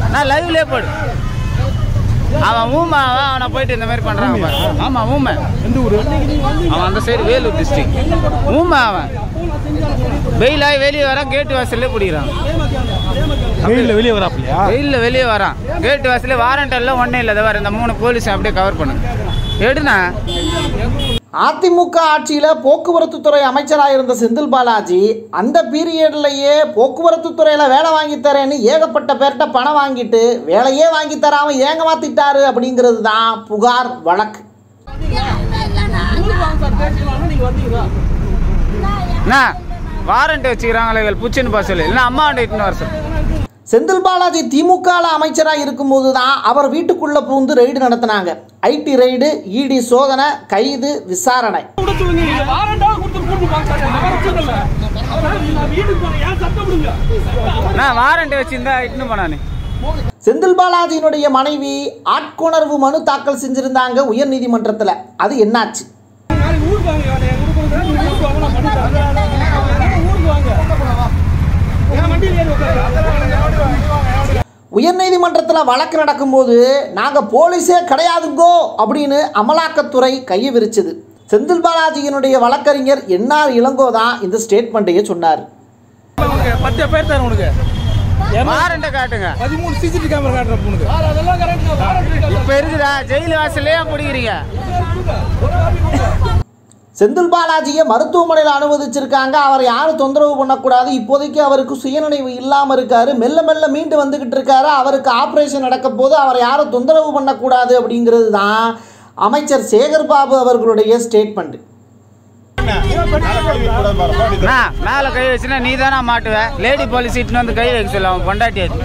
நான் லைவ்லேயே போடு அவன் ஊமை அவன் அவனை போயிட்டு இந்த மாதிரி பண்ணுறான் பாரு ஆமாம் ஊமை எந்த ஊர் அவன் அந்த சைடு வேலூர் டிஸ்ட்ரிக்ட் ஊமை அவன் வெயிலாகி வெளியே வரான் கேட்டு வாசல்லே பிடிக்கிறான் வெயிலில் வெளியே வராப்பில்லையா வெயிலில் வெளியே வரான் கேட்டு வாசல்லே வாரண்ட் எல்லாம் ஒன்றும் இல்லை வர இந்த மூணு போலீஸ் அப்படியே கவர் பண்ணுங்க எடுண்ணா அதிமுக ஆட்சியில் போக்குவரத்து துறை அமைச்சராக இருந்த செந்தில் பாலாஜி அந்த பீரியட்லையே போக்குவரத்து துறையில் வேலை வாங்கி தரேன்னு ஏகப்பட்ட பேர்கிட்ட பணம் வாங்கிட்டு வேலையே வாங்கி தராமல் ஏங்க மாத்திட்டாரு அப்படிங்கிறது தான் புகார் வழக்கு அண்ணா வாரண்ட் வச்சுக்கிறாங்களே இவள் புச்சுன்னு போக சொல்லி இல்லைன்னா அம்மா இட்டுன்னு வர சொல்லு செந்தில் பாலாஜி திமுகவில் அமைச்சராக இருக்கும்போது தான் அவர் வீட்டுக்குள்ளே பூந்து ரெய்டு நடத்தினாங்க ஐடி ரெய்டு இடி சோதனை கைது விசாரணை அண்ணா வாரண்ட் வச்சிருந்தா இட்டுன்னு போனானே செந்தில் பாலாஜியினுடைய மனைவி ஆட்கொணர்வு மனு தாக்கல் செஞ்சிருந்தாங்க உயர்நீதிமன்றத்தில் அது என்னாச்சு உயர்நீதிமன்றத்தில் வழக்கு நடக்கும்போது நாங்கள் போலீஸே கிடையாதுங்கோ அப்படின்னு அமலாக்கத்துறை கையை விரிச்சது செந்தில் பாலாஜியினுடைய வழக்கறிஞர் என்ஆர் இளங்கோ தான் இந்த ஸ்டேட்மெண்ட்டையே சொன்னார் பத்து பேர் தரேன் உனக்கு வாரண்ட்டை காட்டுங்க பதிமூணு சிசிடிவி கேமரா காட்டுறேன் உனக்கு இப்போ இருக்குதா ஜெயில் வாசல்லே பிடிக்கிறீங்க செந்தில் பாலாஜியை மருத்துவமனையில் அனுமதிச்சிருக்காங்க அவர் யாரும் தொந்தரவு பண்ணக்கூடாது இப்போதைக்கு அவருக்கு சுயநினைவு இல்லாமல் இருக்காரு மெல்ல மெல்ல மீண்டு வந்துக்கிட்டு இருக்காரு அவருக்கு ஆப்ரேஷன் நடக்க போது அவர் யாரும் தொந்தரவு பண்ணக்கூடாது அப்படிங்கிறது தான் அமைச்சர் சேகர் பாபு அவர்களுடைய ஸ்டேட்மெண்ட் அண்ணா மேலே கை வச்சுனா நீ தானே மாட்டுவ லேடி போலீஸ் இட்டுன்னு வந்து கை வைக்க சொல்ல அவன் பொண்டாட்டி அது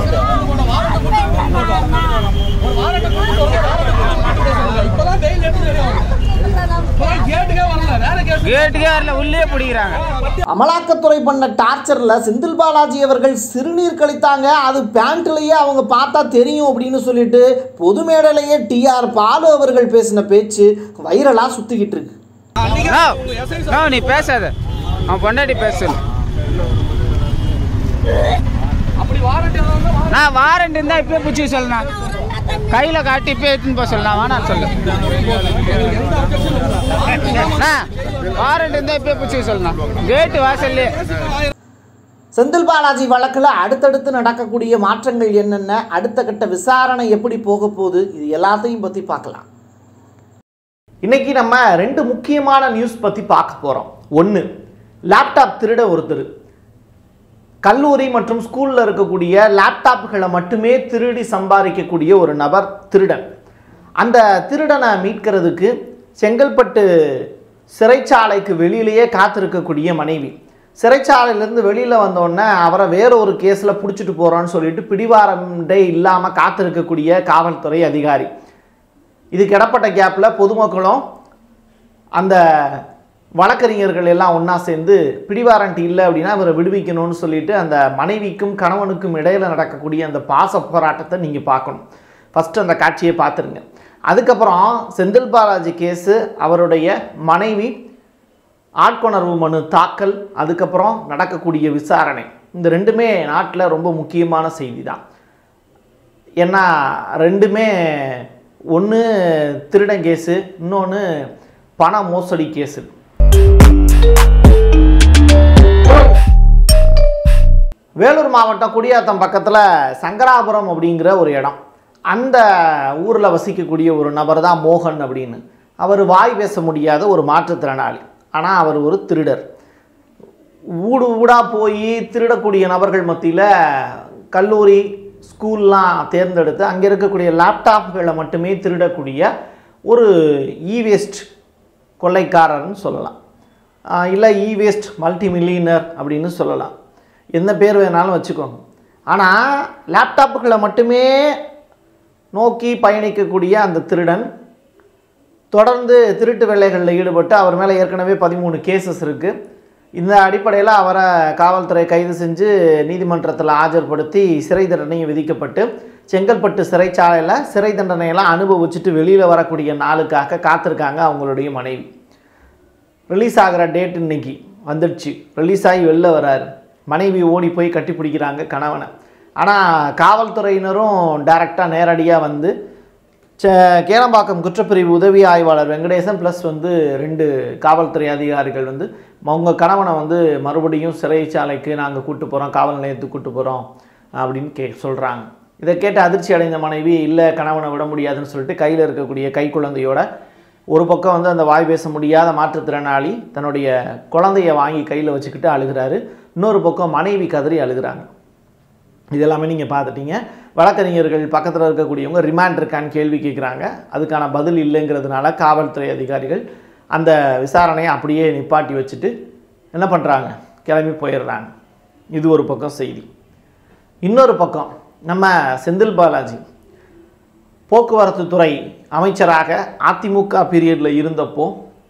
கேட்டுக்கே வரல உள்ளே பிடிக்கிறாங்க அமலாக்கத்துறை பண்ண டார்ச்சரில் செந்தில் பாலாஜி அவர்கள் சிறுநீர் கழித்தாங்க அது பேண்ட்லேயே அவங்க பார்த்தா தெரியும் அப்படின்னு சொல்லிட்டு பொது மேடையிலேயே டிஆர் பாலு அவர்கள் பேசின பேச்சு வைரலாக சுற்றிக்கிட்டு இருக்கு நோ, நோ, நீ பேசாத அவன் பொண்டாட்டி பேச சொல்லு நான் வாரண்ட் இருந்தா இப்பயே பிடிச்சி சொல்லணா கையில காட்டி இப்பயே எடுத்துன்னு போக சொல்லலாம் வேணாம் சொல்லு வாரண்ட் இருந்தா இப்பயே பிடிச்சி சொல்லலாம் கேட்டு வாசல்லே செந்தில் பாலாஜி வழக்கில் அடுத்தடுத்து நடக்கக்கூடிய மாற்றங்கள் என்னென்ன அடுத்த கட்ட விசாரணை எப்படி போக போகுது இது எல்லாத்தையும் பற்றி பார்க்கலாம் இன்னைக்கு நம்ம ரெண்டு முக்கியமான நியூஸ் பற்றி பார்க்க போகிறோம் ஒன்று லேப்டாப் திருட ஒருத்தர் கல்லூரி மற்றும் ஸ்கூலில் இருக்கக்கூடிய லேப்டாப்புகளை மட்டுமே திருடி சம்பாதிக்கக்கூடிய ஒரு நபர் திருடன் அந்த திருடனை மீட்கிறதுக்கு செங்கல்பட்டு சிறைச்சாலைக்கு வெளியிலேயே காத்திருக்கக்கூடிய மனைவி சிறைச்சாலையிலேருந்து வெளியில் வந்தோடனே அவரை வேற ஒரு கேஸில் பிடிச்சிட்டு போகிறோன்னு சொல்லிட்டு பிடிவாரண்டே இல்லாமல் காத்திருக்கக்கூடிய காவல்துறை அதிகாரி இதுக்கு இடப்பட்ட கேப்பில் பொதுமக்களும் அந்த வழக்கறிஞர்கள் எல்லாம் ஒன்றா சேர்ந்து பிடிவாரண்ட் இல்லை அப்படின்னா அவரை விடுவிக்கணும்னு சொல்லிட்டு அந்த மனைவிக்கும் கணவனுக்கும் இடையில் நடக்கக்கூடிய அந்த பாச போராட்டத்தை நீங்கள் பார்க்கணும் ஃபஸ்ட்டு அந்த காட்சியை பார்த்துருங்க அதுக்கப்புறம் செந்தில் பாலாஜி கேஸு அவருடைய மனைவி ஆட்கொணர்வு மனு தாக்கல் அதுக்கப்புறம் நடக்கக்கூடிய விசாரணை இந்த ரெண்டுமே நாட்டில் ரொம்ப முக்கியமான செய்தி தான் ஏன்னா ரெண்டுமே ஒன்று திருடன் கேஸு இன்னொன்று பண மோசடி கேஸு வேலூர் மாவட்டம் குடியாத்தம் பக்கத்தில் சங்கராபுரம் அப்படிங்கிற ஒரு இடம் அந்த ஊரில் வசிக்கக்கூடிய ஒரு நபர் தான் மோகன் அப்படின்னு அவர் வாய் பேச முடியாத ஒரு மாற்றுத்திறனாளி ஆனால் அவர் ஒரு திருடர் ஊடு ஊடாக போய் திருடக்கூடிய நபர்கள் மத்தியில் கல்லூரி ஸ்கூல்லாம் தேர்ந்தெடுத்து அங்கே இருக்கக்கூடிய லேப்டாப்புகளை மட்டுமே திருடக்கூடிய ஒரு இ வேஸ்ட் கொள்ளைக்காரர்னு சொல்லலாம் ஆஹ் இல்லை இ வேஸ்ட் மல்டி மில்லியனர் அப்படின்னு சொல்லலாம் எந்த பேர் வேணாலும் வச்சுக்கோங்க ஆனால் லேப்டாப்புகளை மட்டுமே நோக்கி பயணிக்கக்கூடிய அந்த திருடன் தொடர்ந்து திருட்டு வேலைகளில் ஈடுபட்டு அவர் மேலே ஏற்கனவே பதிமூணு கேசஸ் இருக்குது இந்த அடிப்படையில் அவரை காவல்துறை கைது செஞ்சு நீதிமன்றத்தில் ஆஜர்படுத்தி சிறை தண்டனையும் விதிக்கப்பட்டு செங்கல்பட்டு சிறைச்சாலையில் சிறை தண்டனையெல்லாம் அனுபவிச்சுட்டு வெளியில் வரக்கூடிய நாளுக்காக காத்திருக்காங்க அவங்களுடைய மனைவி ரிலீஸ் ஆகிற டேட் இன்னைக்கு வந்துடுச்சு ரிலீஸ் ஆகி வெளில வராரு மனைவி ஓடி போய் கட்டி பிடிக்கிறாங்க கணவனை ஆனால் காவல்துறையினரும் டைரெக்டாக நேரடியாக வந்து ச கேளம்பாக்கம் குற்றப்பிரிவு உதவி ஆய்வாளர் வெங்கடேசன் ப்ளஸ் வந்து ரெண்டு காவல்துறை அதிகாரிகள் வந்து அவங்க கணவனை வந்து மறுபடியும் சிறைச்சாலைக்கு நாங்கள் கூட்டு போகிறோம் காவல் நிலையத்துக்கு கூட்டு போகிறோம் அப்படின்னு கே சொல்கிறாங்க இதை கேட்டு அதிர்ச்சி அடைந்த மனைவி இல்லை கணவனை விட முடியாதுன்னு சொல்லிட்டு கையில் இருக்கக்கூடிய கை குழந்தையோட ஒரு பக்கம் வந்து அந்த வாய் பேச முடியாத மாற்றுத்திறனாளி தன்னுடைய குழந்தைய வாங்கி கையில் வச்சுக்கிட்டு அழுகிறாரு இன்னொரு பக்கம் மனைவி கதறி அழுகிறாங்க இது எல்லாமே நீங்கள் பார்த்துட்டீங்க வழக்கறிஞர்கள் பக்கத்தில் இருக்கக்கூடியவங்க ரிமாண்ட் இருக்கான்னு கேள்வி கேட்குறாங்க அதுக்கான பதில் இல்லைங்கிறதுனால காவல்துறை அதிகாரிகள் அந்த விசாரணையை அப்படியே நிப்பாட்டி வச்சுட்டு என்ன பண்ணுறாங்க கிளம்பி போயிடுறாங்க இது ஒரு பக்கம் செய்தி இன்னொரு பக்கம் நம்ம செந்தில் பாலாஜி போக்குவரத்து துறை அமைச்சராக அதிமுக பீரியடில் இருந்தப்போ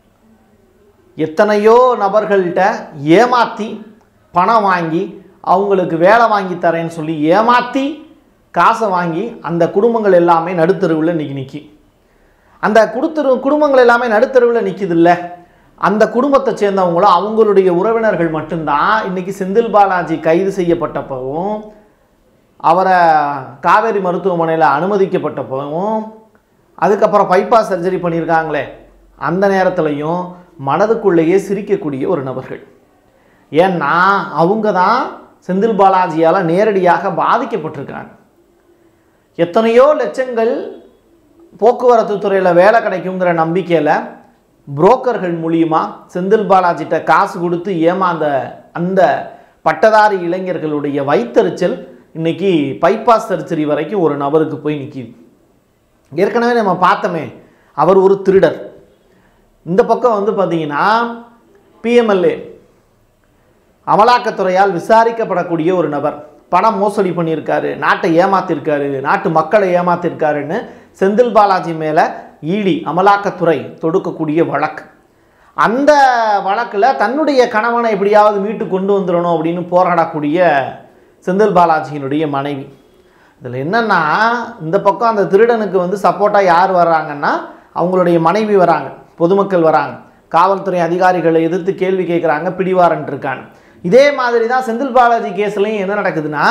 எத்தனையோ நபர்கள்ட்ட ஏமாற்றி பணம் வாங்கி அவங்களுக்கு வேலை வாங்கி தரேன்னு சொல்லி ஏமாற்றி காசை வாங்கி அந்த குடும்பங்கள் எல்லாமே நடுத்தருவில் இன்னைக்கு நிற்கி அந்த குடுத்தரு குடும்பங்கள் எல்லாமே நடுத்தருவில் நிற்கிதில்ல அந்த குடும்பத்தை சேர்ந்தவங்களும் அவங்களுடைய உறவினர்கள் மட்டும்தான் இன்னைக்கு செந்தில் பாலாஜி கைது செய்யப்பட்டப்பவும் அவரை காவேரி மருத்துவமனையில் அனுமதிக்கப்பட்டப்பவும் அதுக்கப்புறம் பைபாஸ் சர்ஜரி பண்ணியிருக்காங்களே அந்த நேரத்துலையும் மனதுக்குள்ளேயே சிரிக்கக்கூடிய ஒரு நபர்கள் ஏன்னா அவங்க தான் செந்தில் பாலாஜியால் நேரடியாக பாதிக்கப்பட்டிருக்காங்க எத்தனையோ லட்சங்கள் போக்குவரத்து துறையில் வேலை கிடைக்குங்கிற நம்பிக்கையில் புரோக்கர்கள் மூலியமா செந்தில் பாலாஜிட்ட காசு கொடுத்து ஏமாந்த அந்த பட்டதாரி இளைஞர்களுடைய வைத்தறிச்சல் இன்னைக்கு பைபாஸ் சர்ஜரி வரைக்கும் ஒரு நபருக்கு போய் நிற்கிது ஏற்கனவே நம்ம பார்த்தோமே அவர் ஒரு திருடர் இந்த பக்கம் வந்து பார்த்தீங்கன்னா பிஎம்எல்ஏ அமலாக்கத்துறையால் விசாரிக்கப்படக்கூடிய ஒரு நபர் பணம் மோசடி பண்ணியிருக்காரு நாட்டை ஏமாத்திருக்காரு நாட்டு மக்களை ஏமாத்திருக்காருன்னு செந்தில் பாலாஜி மேலே ஈடி அமலாக்கத்துறை தொடுக்கக்கூடிய வழக்கு அந்த வழக்கில் தன்னுடைய கணவனை எப்படியாவது மீட்டு கொண்டு வந்துடணும் அப்படின்னு போராடக்கூடிய செந்தில் பாலாஜியினுடைய மனைவி இதில் என்னன்னா இந்த பக்கம் அந்த திருடனுக்கு வந்து சப்போர்ட்டாக யார் வர்றாங்கன்னா அவங்களுடைய மனைவி வராங்க பொதுமக்கள் வராங்க காவல்துறை அதிகாரிகளை எதிர்த்து கேள்வி கேட்குறாங்க பிடிவாரன்ட்டு இருக்காங்க இதே மாதிரி தான் செந்தில் பாலாஜி கேஸ்லையும் என்ன நடக்குதுன்னா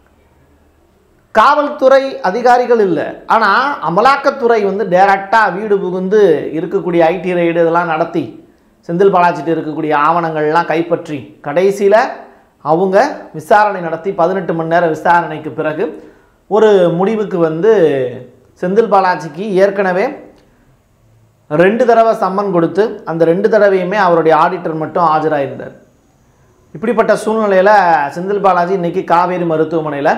காவல்துறை அதிகாரிகள் இல்லை ஆனால் அமலாக்கத்துறை வந்து டைரக்டாக வீடு புகுந்து இருக்கக்கூடிய ஐடி ரைடு இதெல்லாம் நடத்தி செந்தில் பாலாஜிட்டு இருக்கக்கூடிய ஆவணங்கள்லாம் கைப்பற்றி கடைசியில் அவங்க விசாரணை நடத்தி பதினெட்டு மணி நேர விசாரணைக்கு பிறகு ஒரு முடிவுக்கு வந்து செந்தில் பாலாஜிக்கு ஏற்கனவே ரெண்டு தடவை சம்மன் கொடுத்து அந்த ரெண்டு தடவையுமே அவருடைய ஆடிட்டர் மட்டும் ஆஜராயிருந்தார் இப்படிப்பட்ட சூழ்நிலையில் செந்தில் பாலாஜி இன்னைக்கு காவேரி மருத்துவமனையில்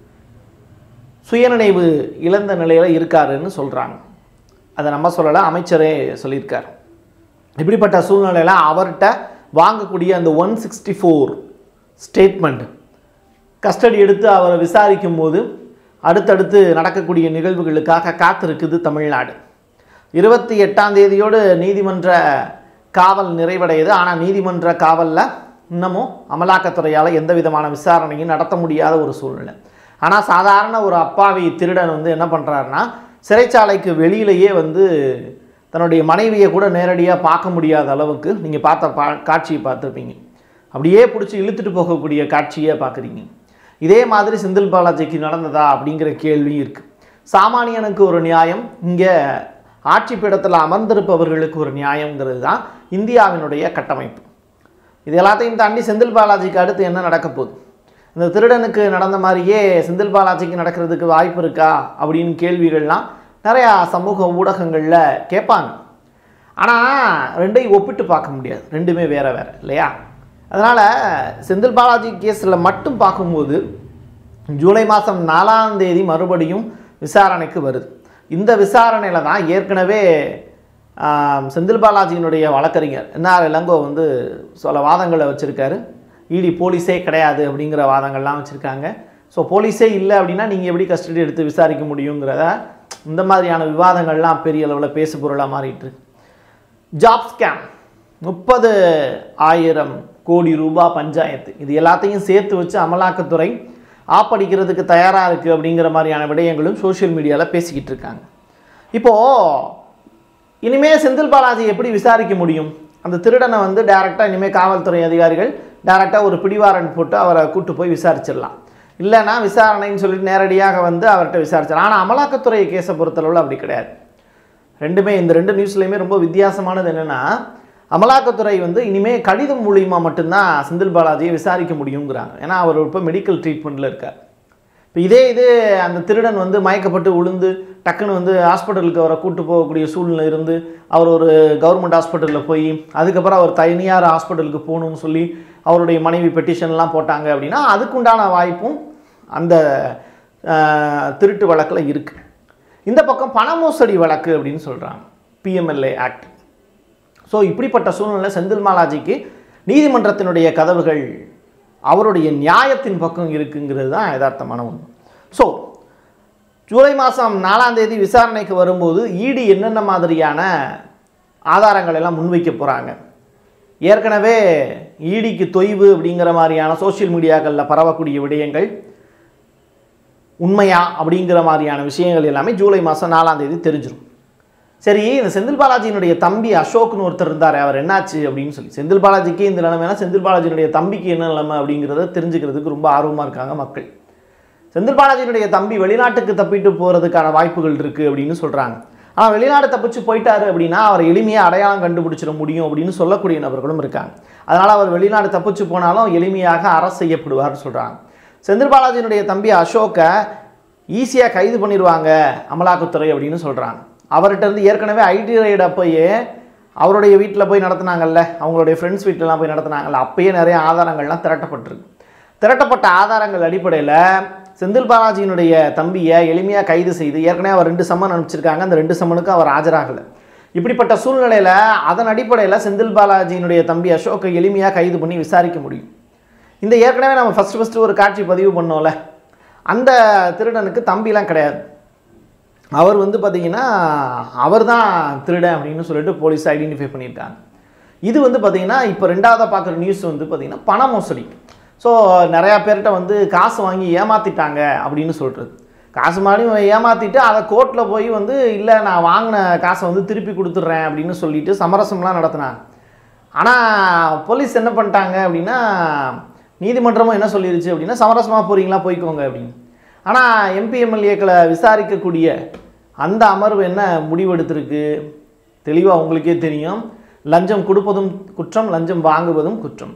சுயநினைவு இழந்த நிலையில் இருக்காருன்னு சொல்கிறாங்க அதை நம்ம சொல்லலை அமைச்சரே சொல்லியிருக்கார் இப்படிப்பட்ட சூழ்நிலையில் அவர்கிட்ட வாங்கக்கூடிய அந்த one sixty four statement custody எடுத்து அவரை விசாரிக்கும் போது அடுத்தடுத்து நடக்கக்கூடிய நிகழ்வுகளுக்காக காத்திருக்குது தமிழ்நாடு இருபத்தி எட்டாம் தேதியோடு நீதிமன்ற காவல் நிறைவடையுது ஆனால் நீதிமன்ற காவலில் இன்னமும் அமலாக்கத்துறையால் எந்த விதமான விசாரணையும் நடத்த முடியாத ஒரு சூழ்நிலை ஆனால் சாதாரண ஒரு அப்பாவி திருடன் வந்து என்ன பண்ணுறாருன்னா சிறைச்சாலைக்கு வெளியிலேயே வந்து தன்னுடைய மனைவியை கூட நேரடியாக பார்க்க முடியாத அளவுக்கு நீங்கள் பார்த்த பா காட்சியை பார்த்துருப்பீங்க அப்படியே பிடிச்சி இழுத்துட்டு போகக்கூடிய காட்சியை பார்க்குறீங்க இதே மாதிரி செந்தில் பாலாஜிக்கு நடந்ததா அப்படிங்கிற கேள்வி இருக்குது சாமானியனுக்கு ஒரு நியாயம் இங்கே ஆட்சி பீடத்தில் அமர்ந்திருப்பவர்களுக்கு ஒரு நியாயங்கிறது தான் இந்தியாவினுடைய கட்டமைப்பு இது எல்லாத்தையும் தாண்டி செந்தில் பாலாஜிக்கு அடுத்து என்ன நடக்க போகுது இந்த திருடனுக்கு நடந்த மாதிரியே செந்தில் பாலாஜிக்கு நடக்கிறதுக்கு வாய்ப்பு இருக்கா அப்படின்னு கேள்விகள்லாம் நிறையா சமூக ஊடகங்களில் கேட்பாங்க ஆனால் ரெண்டையும் ஒப்பிட்டு பார்க்க முடியாது ரெண்டுமே வேற வேற இல்லையா அதனால் செந்தில் பாலாஜி கேஸில் மட்டும் பார்க்கும்போது ஜூலை மாதம் நாலாம் தேதி மறுபடியும் விசாரணைக்கு வருது இந்த விசாரணையில் தான் ஏற்கனவே ஆம், செந்தில் பாலாஜியினுடைய வழக்கறிஞர் என்ஆர் இளங்கோ வந்து சில வாதங்களை வச்சுருக்காரு இடி போலீஸே கிடையாது அப்படிங்கிற வாதங்கள்லாம் வச்சுருக்காங்க ஸோ போலீஸே இல்லை அப்படின்னா நீங்கள் எப்படி கஸ்டடி எடுத்து விசாரிக்க முடியுங்கிறத இந்த மாதிரியான விவாதங்கள்லாம் பெரிய அளவில் பேசு பொருளாக மாறிட்டு இருக்கு ஜாப் ஸ்கேம் முப்பது ஆயிரம் கோடி ரூபாய் பஞ்சாயத்து இது எல்லாத்தையும் சேர்த்து வச்சு அமலாக்கத்துறை ஆப்படிக்கிறதுக்கு தயாராக இருக்குது அப்படிங்கிற மாதிரியான விடயங்களும் சோஷியல் மீடியாவில் பேசிக்கிட்டு இருக்காங்க இப்போது இனிமே செந்தில் பாலாஜி எப்படி விசாரிக்க முடியும் அந்த திருடனை வந்து டைரெக்டாக இனிமேல் காவல்துறை அதிகாரிகள் டைரெக்டாக ஒரு பிடிவாரண்ட் போட்டு அவரை கூட்டு போய் விசாரிச்சிடலாம் இல்லைன்னா விசாரணைன்னு சொல்லிட்டு நேரடியாக வந்து அவர்கிட்ட விசாரிச்சார் ஆனால் அமலாக்கத்துறை கேஸை பொறுத்தளவில் அப்படி கிடையாது ரெண்டுமே இந்த ரெண்டு நியூஸ்லையுமே ரொம்ப வித்தியாசமானது என்னென்னா அமலாக்கத்துறை வந்து இனிமேல் கடிதம் மூலியமாக மட்டும்தான் செந்தில் பாலாஜியை விசாரிக்க முடியுங்கிறாங்க ஏன்னா அவர் இப்போ மெடிக்கல் ட்ரீட்மெண்ட்டில் இருக்கார் இப்போ இதே இது அந்த திருடன் வந்து மயக்கப்பட்டு விழுந்து டக்குன்னு வந்து ஹாஸ்பிட்டலுக்கு அவரை கூட்டு போகக்கூடிய சூழ்நிலை இருந்து அவர் ஒரு கவர்மெண்ட் ஹாஸ்பிட்டலில் போய் அதுக்கப்புறம் அவர் தனியார் ஹாஸ்பிட்டலுக்கு போகணும்னு சொல்லி அவருடைய மனைவி பெட்டிஷன்லாம் போட்டாங்க அப்படின்னா அதுக்குண்டான வாய்ப்பும் அந்த ஆஹ், திருட்டு வழக்கில் இருக்குது இந்த பக்கம் பண மோசடி வழக்கு அப்படின்னு சொல்கிறாங்க பிஎம்எல்ஏ ஆக்ட் ஸோ இப்படிப்பட்ட சூழ்நிலை செந்தில் பாலாஜிக்கு நீதிமன்றத்தினுடைய கதவுகள் அவருடைய நியாயத்தின் பக்கம் இருக்குங்கிறது தான் யதார்த்தமான உண்மை ஸோ ஜூலை மாதம் நாலாம் தேதி விசாரணைக்கு வரும்போது இடி என்னென்ன மாதிரியான ஆதாரங்கள் எல்லாம் முன்வைக்க போகிறாங்க ஏற்கனவே ஈடிக்கு தொய்வு அப்படிங்கிற மாதிரியான சோஷியல் மீடியாக்களில் பரவக்கூடிய விடயங்கள் உண்மையா அப்படிங்கிற மாதிரியான விஷயங்கள் எல்லாமே ஜூலை மாதம் நாலாம் தேதி தெரிஞ்சிடும் சரி இந்த செந்தில் பாலாஜியினுடைய தம்பி அசோக்னு ஒருத்தர் இருந்தார் அவர் என்னாச்சு அப்படின்னு சொல்லி செந்தில் பாலாஜிக்கு இந்த நிலைமைனா செந்தில் பாலாஜியினுடைய தம்பிக்கு என்ன நிலைமை அப்படிங்கிறத தெரிஞ்சுக்கிறதுக்கு ரொம்ப ஆர்வமாக இருக்காங்க மக்கள் செந்தில் பாலாஜியினுடைய தம்பி வெளிநாட்டுக்கு தப்பிட்டு போகிறதுக்கான வாய்ப்புகள் இருக்குது அப்படின்னு சொல்கிறாங்க ஆனால் வெளிநாடு தப்பிச்சு போயிட்டாரு அப்படின்னா அவர் எளிமையாக அடையாளம் கண்டுபிடிச்சிட முடியும் அப்படின்னு சொல்லக்கூடிய நபர்களும் இருக்காங்க அதனால் அவர் வெளிநாடு தப்பிச்சு போனாலும் எளிமையாக அரசு செய்யப்படுவார்னு சொல்கிறாங்க செந்தில் பாலாஜியினுடைய தம்பி அசோக்கை ஈஸியாக கைது பண்ணிடுவாங்க அமலாக்கத்துறை அப்படின்னு சொல்கிறாங்க அவர்கிட்ட இருந்து ஏற்கனவே ஐடி ரைடு அப்போயே அவருடைய வீட்டில் போய் நடத்துனாங்கல்ல அவங்களுடைய ஃப்ரெண்ட்ஸ் வீட்டிலலாம் போய் நடத்துனாங்கல்ல அப்பயே நிறைய ஆதாரங்கள்லாம் திரட்டப்பட்டிருக்கு திரட்டப்பட்ட ஆதாரங்கள் அடிப்படையில் செந்தில் பாலாஜியினுடைய தம்பியை எளிமையாக கைது செய்து ஏற்கனவே அவர் ரெண்டு சம்மன் அனுப்பிச்சிருக்காங்க அந்த ரெண்டு சம்மனுக்கும் அவர் ஆஜராகலை இப்படிப்பட்ட சூழ்நிலையில் அதன் அடிப்படையில் செந்தில் பாலாஜியினுடைய தம்பி அசோக்கை எளிமையாக கைது பண்ணி விசாரிக்க முடியும் இந்த ஏற்கனவே நம்ம ஃபஸ்ட்டு ஃபஸ்ட்டு ஒரு காட்சி பதிவு பண்ணோம்ல அந்த திருடனுக்கு தம்பிலாம் கிடையாது அவர் வந்து பார்த்தீங்கன்னா அவர் தான் திருடன் அப்படின்னு சொல்லிட்டு போலீஸ் ஐடென்டிஃபை பண்ணியிருக்காங்க இது வந்து பார்த்தீங்கன்னா இப்போ ரெண்டாவதாக பார்க்குற நியூஸ் வந்து பார்த்தீங்கன்னா பண மோசடி ஸோ நிறையா பேர்கிட்ட வந்து காசு வாங்கி ஏமாற்றிட்டாங்க அப்படின்னு சொல்கிறது காசு மாதிரி ஏமாற்றிட்டு அதை கோர்ட்டில் போய் வந்து இல்லை நான் வாங்கின காசை வந்து திருப்பி கொடுத்துட்றேன் அப்படின்னு சொல்லிட்டு சமரசம்லாம் நடத்தினாங்க ஆனால் போலீஸ் என்ன பண்ணிட்டாங்க அப்படின்னா நீதிமன்றமும் என்ன சொல்லிருச்சு அப்படின்னா சமரசமாக போகிறீங்களா போய்க்கோங்க அப்படின்னு ஆனால் எம்பி எம்எல்ஏக்களை விசாரிக்கக்கூடிய அந்த அமர்வு என்ன முடிவெடுத்திருக்கு தெளிவாக உங்களுக்கே தெரியும் லஞ்சம் கொடுப்பதும் குற்றம் லஞ்சம் வாங்குவதும் குற்றம்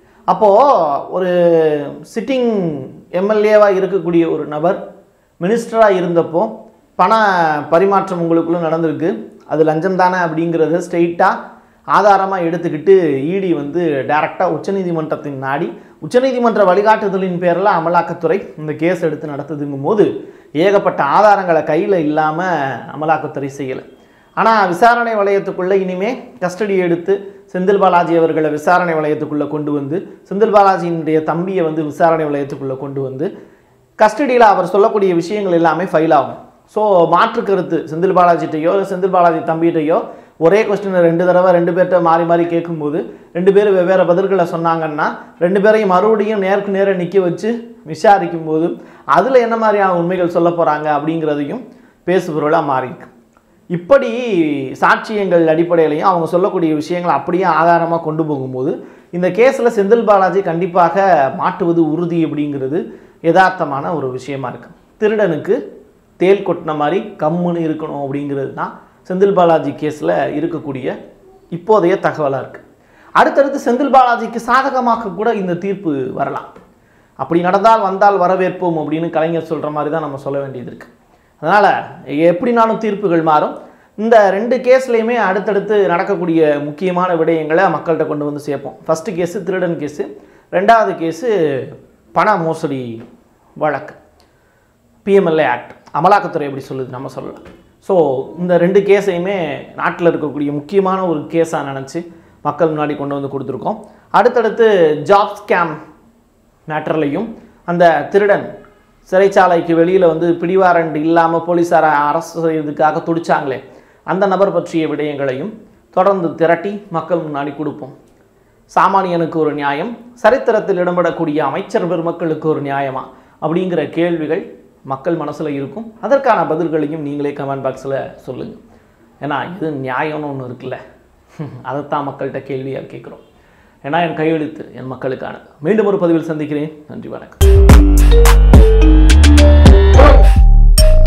அப்போது ஒரு சிட்டிங் எம்எல்ஏவாக இருக்கக்கூடிய ஒரு நபர் மினிஸ்டராக இருந்தப்போ பண பரிமாற்றம் உங்களுக்குள்ள நடந்திருக்கு அது லஞ்சம் தானே அப்படிங்கிறத ஸ்ட்ரெயிட்டாக ஆதாரமாக எடுத்துக்கிட்டு இடி வந்து டைரெக்டாக உச்சநீதிமன்றத்தின் நாடி உச்சநீதிமன்ற வழிகாட்டுதலின் பேரில் அமலாக்கத்துறை இந்த கேஸ் எடுத்து நடத்துதுங்கும் போது ஏகப்பட்ட ஆதாரங்களை கையில் இல்லாமல் அமலாக்கத்துறை செய்யலை ஆனால் விசாரணை வளையத்துக்குள்ளே இனிமே கஸ்டடி எடுத்து செந்தில் பாலாஜி அவர்களை விசாரணை வளையத்துக்குள்ளே கொண்டு வந்து செந்தில் பாலாஜியினுடைய தம்பியை வந்து விசாரணை வளையத்துக்குள்ளே கொண்டு வந்து கஸ்டடியில் அவர் சொல்லக்கூடிய விஷயங்கள் எல்லாமே ஃபைல் ஆகும் ஸோ மாற்று கருத்து செந்தில் பாலாஜிட்டையோ இல்லை செந்தில் பாலாஜி தம்பிகிட்டையோ ஒரே கொஸ்டினை ரெண்டு தடவை ரெண்டு பேர்கிட்ட மாறி மாறி கேட்கும்போது ரெண்டு பேரும் வெவ்வேறு பதில்களை சொன்னாங்கன்னா ரெண்டு பேரையும் மறுபடியும் நேருக்கு நேர நிற்க வச்சு விசாரிக்கும் போது அதில் என்ன மாதிரியான உண்மைகள் சொல்ல போகிறாங்க அப்படிங்கிறதையும் பேசுபொருளாக மாறியிருக்கு இப்படி சாட்சியங்கள் அடிப்படையிலையும் அவங்க சொல்லக்கூடிய விஷயங்களை அப்படியே ஆதாரமாக கொண்டு போகும்போது இந்த கேஸில் செந்தில் பாலாஜி கண்டிப்பாக மாட்டுவது உறுதி அப்படிங்கிறது யதார்த்தமான ஒரு விஷயமா இருக்கு திருடனுக்கு தேல் கொட்டின மாதிரி கம்முன்னு இருக்கணும் அப்படிங்கிறது தான் செந்தில் பாலாஜி கேஸில் இருக்கக்கூடிய இப்போதைய தகவலாக இருக்குது அடுத்தடுத்து செந்தில் பாலாஜிக்கு சாதகமாக கூட இந்த தீர்ப்பு வரலாம் அப்படி நடந்தால் வந்தால் வரவேற்போம் அப்படின்னு கலைஞர் சொல்கிற மாதிரி தான் நம்ம சொல்ல வேண்டியது இருக்குது அதனால் எப்படினாலும் தீர்ப்புகள் மாறும் இந்த ரெண்டு கேஸ்லேயுமே அடுத்தடுத்து நடக்கக்கூடிய முக்கியமான விடயங்களை மக்கள்கிட்ட கொண்டு வந்து சேர்ப்போம் ஃபஸ்ட்டு கேஸு திருடன் கேஸு ரெண்டாவது கேஸு பண மோசடி வழக்கு பிஎம்எல்ஏ ஆக்ட் அமலாக்கத்துறை எப்படி சொல்லுது நம்ம சொல்லலாம் ஸோ இந்த ரெண்டு கேஸையுமே நாட்டில் இருக்கக்கூடிய முக்கியமான ஒரு கேஸாக நினச்சி மக்கள் முன்னாடி கொண்டு வந்து கொடுத்துருக்கோம் அடுத்தடுத்து ஜாப் ஸ்கேம் மேட்டர்லையும் அந்த திருடன் சிறைச்சாலைக்கு வெளியில் வந்து பிடிவாரண்ட் இல்லாமல் போலீஸாரை அரசு செய்யறதுக்காக துடிச்சாங்களே அந்த நபர் பற்றிய விடயங்களையும் தொடர்ந்து திரட்டி மக்கள் முன்னாடி கொடுப்போம் சாமானியனுக்கு ஒரு நியாயம் சரித்திரத்தில் இடம்பெறக்கூடிய அமைச்சர் பெருமக்களுக்கு ஒரு நியாயமா அப்படிங்கிற கேள்விகள் மக்கள் மனசில் இருக்கும் அதற்கான பதில்களையும் நீங்களே கமெண்ட் பாக்ஸில் சொல்லுங்கள் ஏன்னா இது நியாயம்னு ஒன்று இருக்குல்ல அதைத்தான் மக்கள்கிட்ட கேள்வியாக கேட்குறோம் ஏன்னா என் கையெழுத்து என் மக்களுக்கானது மீண்டும் ஒரு பதிவில் சந்திக்கிறேன் நன்றி வணக்கம்